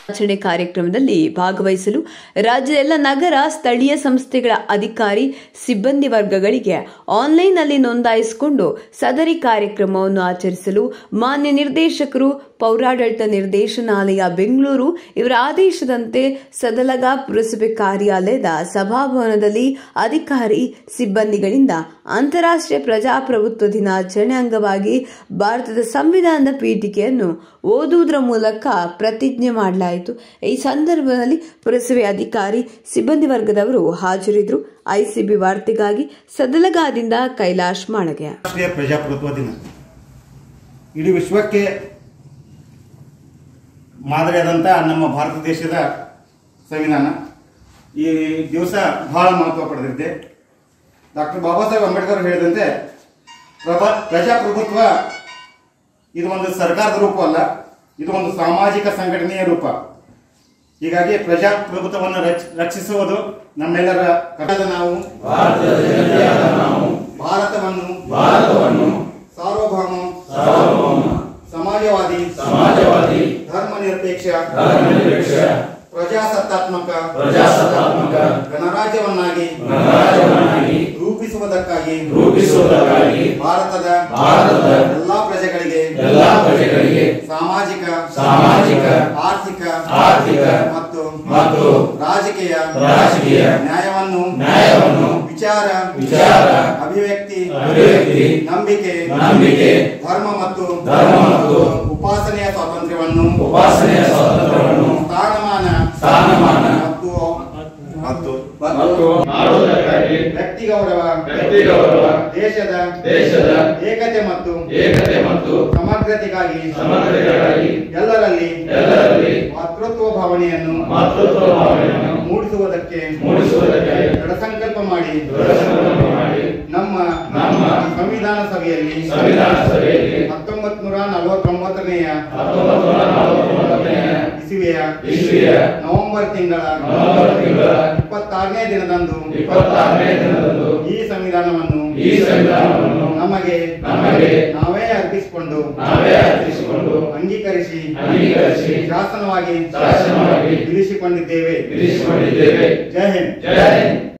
ಆಚರಣೆ ಕಾರ್ಯಕ್ರಮದಲ್ಲಿ ಭಾಗವಹಿಸಲು ರಾಜ್ಯದ ಎಲ್ಲ ನಗರ ಸ್ಥಳೀಯ ಸಂಸ್ಥೆಗಳ ಅಧಿಕಾರಿ ಸಿಬ್ಬಂದಿ ವರ್ಗಗಳಿಗೆ ಆನ್ಲೈನ್ನಲ್ಲಿ ನೋಂದಾಯಿಸಿಕೊಂಡು ಸದರಿ ಕಾರ್ಯಕ್ರಮವನ್ನು ಆಚರಿಸಲು ಮಾನ್ಯ ನಿರ್ದೇಶಕರು ಪೌರಾಡಳಿತ ನಿರ್ದೇಶನಾಲಯ ಬೆಂಗಳೂರು ಇವರ ಆದೇಶದಂತೆ ಸದಲಗ ಪುರಸಭೆ ಕಾರ್ಯಾಲಯದ ಸಭಾಭವನದಲ್ಲಿ ಅಧಿಕಾರಿ ಸಿಬ್ಬಂದಿಗಳಿಂದ ಅಂತಾರಾಷ್ಟ್ರೀಯ ಪ್ರಜಾಪ್ರಭುತ್ವ ದಿನಾಚರಣೆ ಅಂಗವಾಗಿ ಭಾರತದ ಸಂವಿಧಾನದ ಪೀಠಿಕೆಯನ್ನು ಓದುವುದರ ಮೂಲಕ ಪ್ರತಿಜ್ಞೆ ಮಾಡಲಾಯಿತು ಈ ಸಂದರ್ಭದಲ್ಲಿ ಪುರಸಭೆ ಅಧಿಕಾರಿ ಸಿಬ್ಬಂದಿ ವರ್ಗದವರು ಹಾಜರಿದ್ದರು ಐಸಿಬಿ ವಾರ್ತೆಗಾಗಿ ಸದಲಗಾದಿಂದ ಕೈಲಾಶ್ ಮಾಳಗೆ ರಾಷ್ಟ್ರೀಯ ಪ್ರಜಾಪ್ರಭುತ್ವ ದಿನ ಇಡೀ ವಿಶ್ವಕ್ಕೆ ಮಾದರಿಯಾದಂಥ ನಮ್ಮ ಭಾರತ ದೇಶದ ಸಂವಿಧಾನ ಈ ದಿವಸ ಬಹಳ ಮಹತ್ವ ಪಡೆದಿದೆ ಡಾಕ್ಟರ್ ಬಾಬಾ ಸಾಹೇಬ್ ಅಂಬೇಡ್ಕರ್ ಹೇಳಿದಂತೆ ಪ್ರಭಾ ಪ್ರಜಾಪ್ರಭುತ್ವ ಇದು ಒಂದು ಸರ್ಕಾರದ ರೂಪ ಅಲ್ಲ ಇದು ಒಂದು ಸಾಮಾಜಿಕ ಸಂಘಟನೆಯ ರೂಪ ಹೀಗಾಗಿ ಪ್ರಜಾಪ್ರಭುತ್ವವನ್ನು ರಕ್ಷ- ರಕ್ಷಿಸುವುದು ನಮ್ಮೆಲ್ಲರ ಕರ್ತವ್ಯ ನಾವು ಭಾರತವನ್ನು ಭಾರತವನ್ನು ಸಾರ್ವಭೌಮ ಸಮಾಜವಾದಿ ಸಮಾಜವಾದಿ ಧರ್ಮ ನಿರಪೇಕ್ಷ ಧರ್ಮನಿರಪೇಕ್ಷ ಪ್ರಜಾಸತ್ತಾತ್ಮಕ ಪ್ರಜಾಸತ್ತಾತ್ಮಕ ಗಣರಾಜ್ಯವನ್ನಾಗಿ ಗಣರಾಜ್ಯವನ್ನಾಗಿ ರೂಪಿಸುವುದಕ್ಕಾಗಿ ರೂಪಿಸುವುದಕ್ಕಾಗಿ ಭಾರತದ ಭಾರತದ ಎಲ್ಲಾ ಪ್ರಜೆಗಳಿಗೆ ಎಲ್ಲಾ ಪ್ರಜೆಗಳಿಗೆ ಸಾಮಾಜಿಕ ಸಾಮಾಜಿಕ ಆರ್ಥಿಕ ಆರ್ಥಿಕ ಮತ್ತು ಮತ್ತು ರಾಜಕೀಯ ರಾಜಕೀಯ ನ್ಯಾಯವನ್ನು ನ್ಯಾಯವನ್ನು ವಿಚಾರ ವಿಚಾರ ಅಭಿವ್ಯಕ್ತಿ ಅಭಿವ್ಯಕ್ತಿ ನಂಬಿಕೆ ನಂಬಿಕೆ ಧರ್ಮ ಮತ್ತು ಧರ್ಮ ಮತ್ತು ಉಪಾಸನೆಯ ಸ್ವಾತಂತ್ರ್ಯವನ್ನು ಉಪಾಸನೆಯ ಸ್ವಾತಂತ್ರ್ಯವನ್ನು ಸ್ಥಾನಮಾನ ಸ್ಥಾನಮಾನ ಮತ್ತು ಮತ್ತು ಮತ್ತು ಮಾಡುವುದಕ್ಕಾಗಿ ವ್ಯಕ್ತಿ ಗೌರವ ವ್ಯಕ್ತಿ ಗೌರವ ದೇಶದ ದೇಶದ ಏಕತೆ ಮತ್ತು ಏಕತೆ ಮತ್ತು ಸಮಗ್ರತೆಗಾಗಿ ಸಮಗ್ರತೆಗಾಗಿ ಎಲ್ಲರಲ್ಲಿ ಎಲ್ಲರಲ್ಲಿ ಮಾತೃತ್ವ ಭಾವನೆಯನ್ನು ಮಾತೃತ್ವ ಭಾವನೆಯನ್ನು ಮೂಡಿಸುವುದಕ್ಕೆ ಮೂಡಿಸುವುದಕ್ಕೆ ದೃಢಸಂಕಲ್ಪ ಮಾಡಿ ದೃಢಸಂಕಲ್ಪ ಮಾಡಿ ನಮ್ಮ ನಮ್ಮ ಸಂವಿಧಾನ ಸಭೆಯಲ್ಲಿ ಸಂವಿಧಾನ ಸಭೆಯಲ್ಲಿ ಹತ್ತೊಂಬತ್ ನೂರ ನಲವತ್ತೊಂಬತ್ತನೆಯ ಹತ್ತೊಂಬತ್ತು ನೂರ ನಲವತ್ತೊಂಬತ್ತನೆಯ ಇಸುವೆಯ ಇಸ್ವಿಯ ನವೆಂಬರ್ ತಿಂಗಳ ನವೆಂಬರ್ ತಿಂಗಳ ಇಪ್ಪತ್ತಾರನೇ ದಿನದಂದು ಇಪ್ಪತ್ತಾರನೇ ದಿನದಂದು ಈ ಸಂವಿಧಾನವನ್ನು ಈ ಸಂವಿಧಾನವನ್ನು ನಮಗೆ ನಮಗೆ ನಾವೇ ಅರ್ಪಿಸಿಕೊಂಡು ನಾವೇ ಅರ್ಪಿಸಿಕೊಂಡು ಅಂಗೀಕರಿಸಿ ಅಂಗೀಕರಿಸಿ ಶಾಸನವಾಗಿ ಶಾಸನವಾಗಿ ಇರಿಸಿಕೊಂಡಿದ್ದೇವೆ ವಿಧಿಸಿಕೊಂಡಿದ್ದೇವೆ ಜೈ ಹಿಂದ್ ಜೈ ಹಿಂದ್